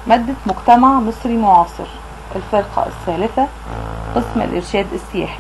مادة مجتمع مصري معاصر الفرقة الثالثة قسم الإرشاد السياحي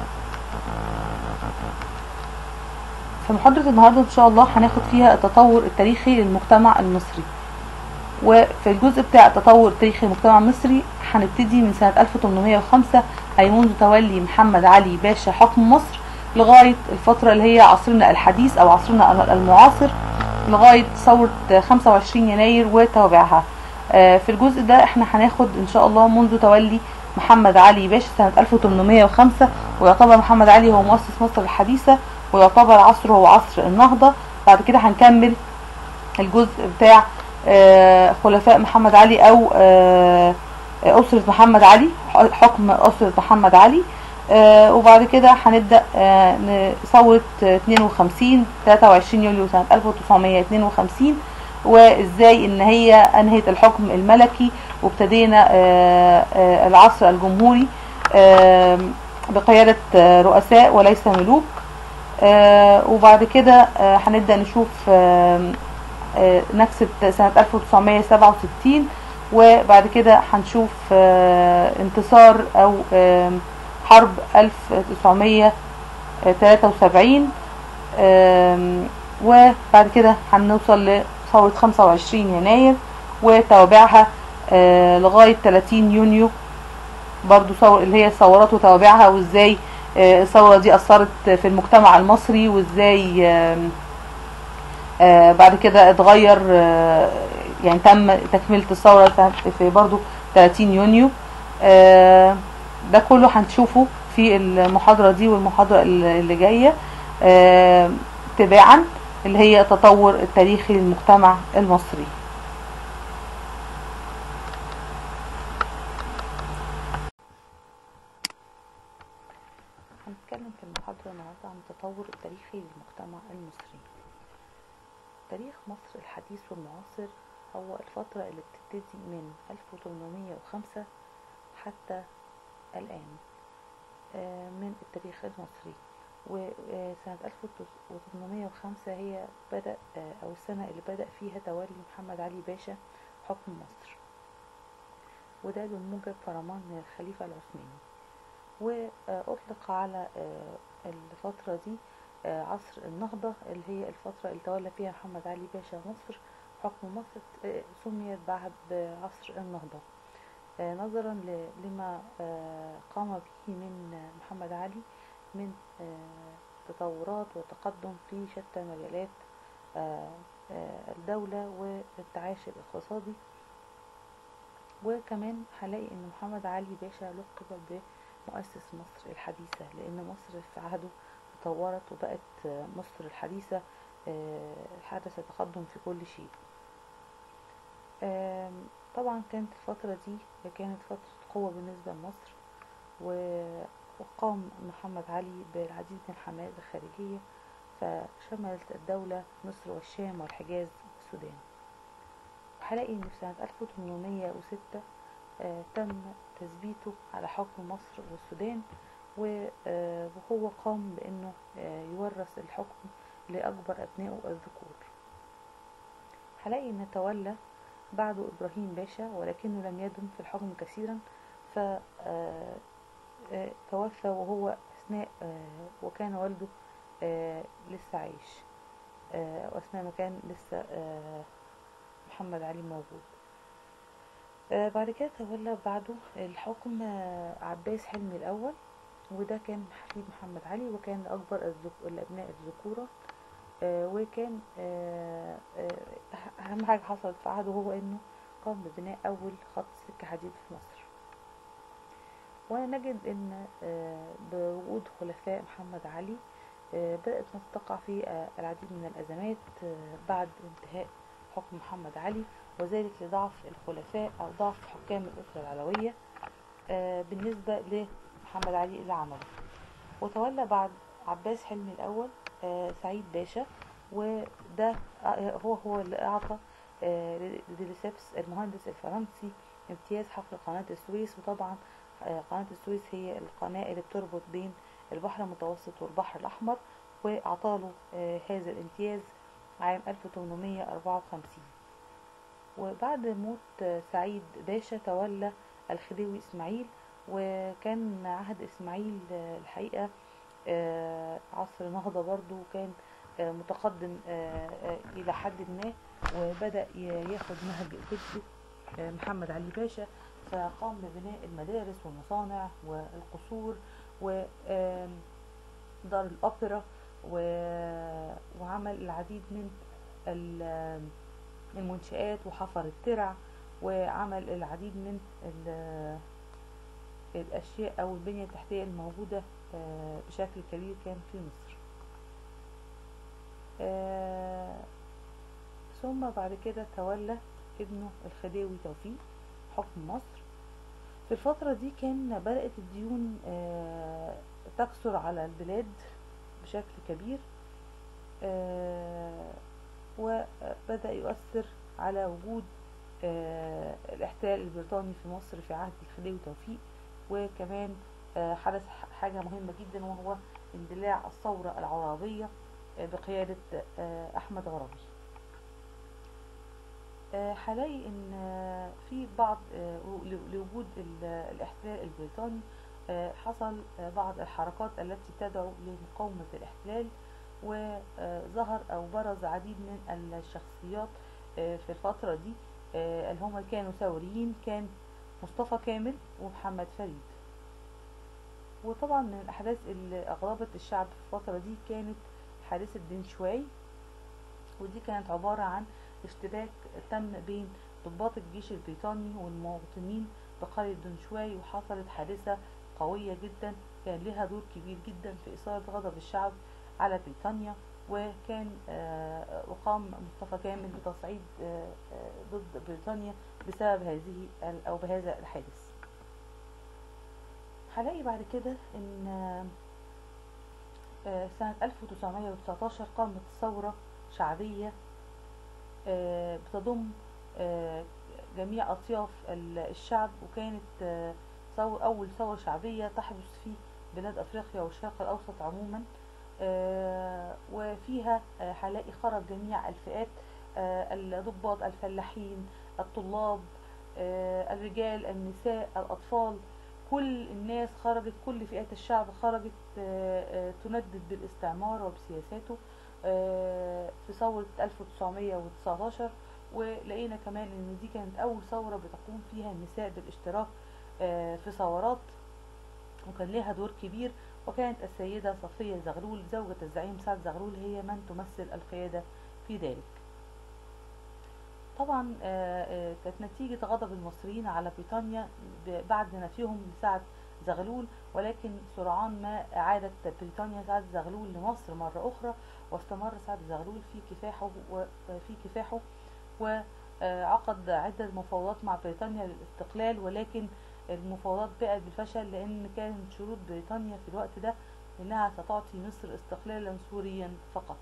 في محاضرة النهاردة إن شاء الله هناخد فيها التطور التاريخي للمجتمع المصري وفي الجزء بتاع التطور التاريخي للمجتمع المصري هنبتدي من سنة 1805 أي منذ تولي محمد علي باشا حكم مصر لغاية الفترة اللي هي عصرنا الحديث أو عصرنا المعاصر لغاية ثورة 25 يناير وتوابعها آه، في الجزء ده احنا هناخد ان شاء الله منذ تولي محمد علي باشا سنة 1805 ويعتبر محمد علي هو مؤسس مصر الحديثة ويعتبر عصره هو عصر النهضة بعد كده هنكمل الجزء بتاع آه، خلفاء محمد علي او آه، أسرة محمد علي حكم أسرة محمد علي آه، وبعد كده هنبدأ آه، ن- ثورة آه، 52 23 يوليو سنة 1952 وازاي ان هي انهت الحكم الملكي وابتدينا آه، آه، العصر الجمهوري آه، بقيادة آه، رؤساء وليس ملوك آه، وبعد كده آه، هنبدأ نشوف آه، آه، نكسة سنة 1967 وبعد كده هنشوف آه، انتصار او آه، حرب 1973 آم، وبعد كده هنوصل لثورة 25 يناير وتوابعها آه، لغاية 30 يونيو برضو ثور اللي هي الثورات وتوابعها وازاي آه، الثورة دي أثرت في المجتمع المصري وازاي آم، آه، بعد كده اتغير آه، يعني تم تكملة الثورة سنة- في برضو 30 يونيو آه، ده كله هنشوفه في المحاضرة دي والمحاضرة اللي اللي جاية آه، تباعا اللي هي التطور التاريخي للمجتمع المصري هنتكلم في المحاضرة النهاردة عن التطور التاريخي للمجتمع المصري تاريخ مصر الحديث والمعاصر هو الفترة اللي بتبتدي من 1805 حتى الآن آه، من التاريخ المصري وسنة 1805 هي بدأ آه، أو السنة اللي بدأ فيها تولي محمد علي باشا حكم مصر وده بموجب فرمان من الخليفة العثماني وأطلق على آه، الفترة دي آه، عصر النهضة اللي هي الفترة اللي تولى فيها محمد علي باشا مصر حكم مصر آه، سميت بعد بعصر النهضة آه، نظرا ل- لما آه، قام به من آه، محمد علي من آه، تطورات وتقدم في شتى مجالات آه، آه، الدولة والتعايش الاقتصادي وكمان هنلاقي ان محمد علي باشا لقب بمؤسس مصر الحديثة لان مصر في عهده تطورت وبقت آه، مصر الحديثة آه، حدث تقدم في كل شيء آم، طبعا كانت الفترة دي كانت فترة قوة بالنسبة لمصر و- وقام محمد علي بالعديد من الحملات الخارجية فشملت الدولة مصر والشام والحجاز والسودان وهلاقي ان في سنة 1806 آه، تم تثبيته على حكم مصر والسودان و- آه، وهو قام بانه آه، يورث الحكم لاكبر ابنائه الذكور هلاقي ان تولى بعده ابراهيم باشا ولكنه لم يدم في الحكم كثيرا ف آه، آه، توفى وهو اثناء آه، وكان والده آه، لسه عايش آه، واثناء ما كان لسه آه، محمد علي موجود آه، بعد كده تولى بعده الحكم آه، عباس حلمي الأول وده كان حفيد محمد علي وكان أكبر الذك- الأبناء الذكورة آه، وكان آه، آه، أهم حاجة حصلت في عهده هو إنه قام ببناء أول خط سكة حديد في مصر ونجد إن آه، بوجود خلفاء محمد علي آه، بدأت مصر تقع في آه، العديد من الأزمات آه، بعد انتهاء حكم محمد علي وذلك لضعف الخلفاء أو ضعف حكام الأسرة العلوية آه، بالنسبة لمحمد علي اللي عمله وتولى بعد عباس حلمي الأول آه، سعيد باشا وده آه، هو هو اللي أعطى آه، لديليسيبس المهندس الفرنسي امتياز حفر قناة السويس وطبعا آه، قناة السويس هي القناة اللي بتربط بين البحر المتوسط والبحر الأحمر وأعطاله آه، هذا الامتياز عام 1854 وبعد موت سعيد باشا تولى الخديوي اسماعيل وكان عهد اسماعيل الحقيقة عصر نهضة برضو وكان متقدم الى حد ما وبدأ ياخد نهج جده محمد علي باشا فقام ببناء المدارس والمصانع والقصور ودار الأوبرا وعمل العديد من المنشآت وحفر الترع وعمل العديد من الأشياء أو البنية التحتية الموجودة بشكل كبير كان في مصر ثم بعد كده تولى ابنه الخديوي توفيق حكم مصر في الفترة دي كان بدأت الديون تكثر على البلاد بشكل كبير وبدأ يؤثر على وجود الاحتلال البريطاني في مصر في عهد الخديوي توفيق وكمان حدث حاجة مهمة جدا وهو اندلاع الثورة العرابية بقيادة أحمد غرابي هلاقي ان في بعض لوجود الاحتلال البريطاني حصل بعض الحركات التي تدعو لمقاومة الاحتلال وظهر او برز عديد من الشخصيات في الفترة دي اللي هم كانوا ثوريين كان مصطفى كامل ومحمد فريد وطبعا من الاحداث اللي اغضبت الشعب في الفترة دي كانت حادثة دين شواي ودي كانت عبارة عن اشتباك تم بين ضباط الجيش البريطاني والمواطنين بقرية دنشواي وحصلت حادثة قوية جدا كان لها دور كبير جدا في إثارة غضب الشعب على بريطانيا وكان وقام مصطفى كامل بتصعيد ضد بريطانيا بسبب هذه أو بهذا الحادث هلاقي بعد كده ان سنة 1919 قامت ثورة شعبية بتضم جميع أطياف الشعب وكانت ثور أول ثورة شعبية تحدث في بلاد أفريقيا والشرق الأوسط عموما وفيها هلاقي خرج جميع الفئات الضباط الفلاحين الطلاب الرجال النساء الأطفال كل الناس خرجت كل فئات الشعب خرجت تندد بالاستعمار وبسياساته في ثورة 1919 ولقينا كمان ان دي كانت اول ثورة بتقوم فيها النساء بالاشتراك في ثورات وكان لها دور كبير وكانت السيدة صفية زغلول زوجة الزعيم سعد زغلول هي من تمثل القيادة في ذلك طبعا كانت نتيجة غضب المصريين على بريطانيا بعد نفيهم لسعد زغلول ولكن سرعان ما عادت بريطانيا سعد زغلول لمصر مرة أخرى واستمر سعد زغلول في كفاحه وفي كفاحه وعقد عدة مفاوضات مع بريطانيا للاستقلال ولكن المفاوضات بقت بالفشل لأن كانت شروط بريطانيا في الوقت ده إنها ستعطي مصر استقلالا سوريا فقط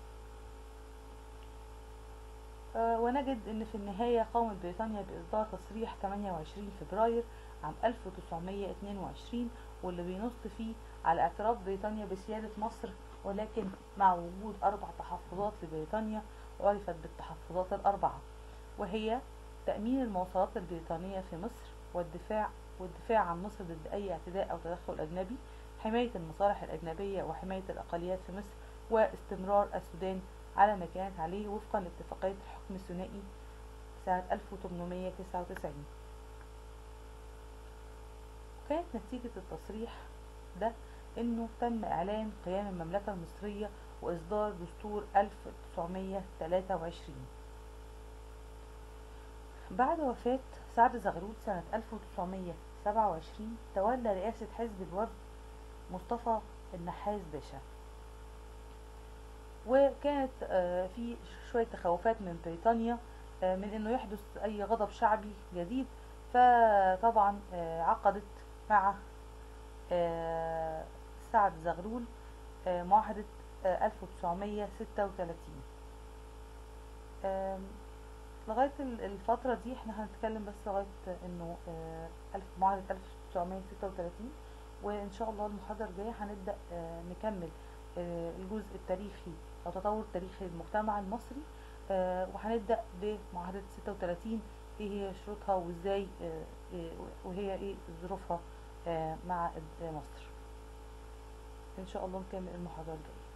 ونجد ان في النهاية قامت بريطانيا بإصدار تصريح 28 فبراير عام 1922 واللي بينص فيه على اعتراف بريطانيا بسيادة مصر ولكن مع وجود أربع تحفظات لبريطانيا عرفت بالتحفظات الأربعة وهي تأمين المواصلات البريطانية في مصر والدفاع والدفاع عن مصر ضد أي اعتداء أو تدخل أجنبي حماية المصالح الأجنبية وحماية الأقليات في مصر واستمرار السودان على ما كانت عليه وفقا لاتفاقية الحكم الثنائي سنة 1899 كانت نتيجة التصريح ده انه تم اعلان قيام المملكة المصرية واصدار دستور 1923 بعد وفاة سعد زغلول سنة 1927 تولى رئاسة حزب الوفد مصطفى النحاس باشا وكانت في شوية تخوفات من بريطانيا من انه يحدث اي غضب شعبي جديد فطبعا عقدت مع سعد زغلول معاهدة 1936 لغاية الفترة دي احنا هنتكلم بس لغاية انه معاهدة 1936 وان شاء الله المحاضرة الجاية هنبدأ نكمل الجزء التاريخي او تطور تاريخي المجتمع المصري وهنبدأ بمعاهدة 36 ايه هي شروطها وازاي آه، آه، وهي ايه ظروفها آه، مع مصر ان شاء الله نكمل المحاضرة الجاية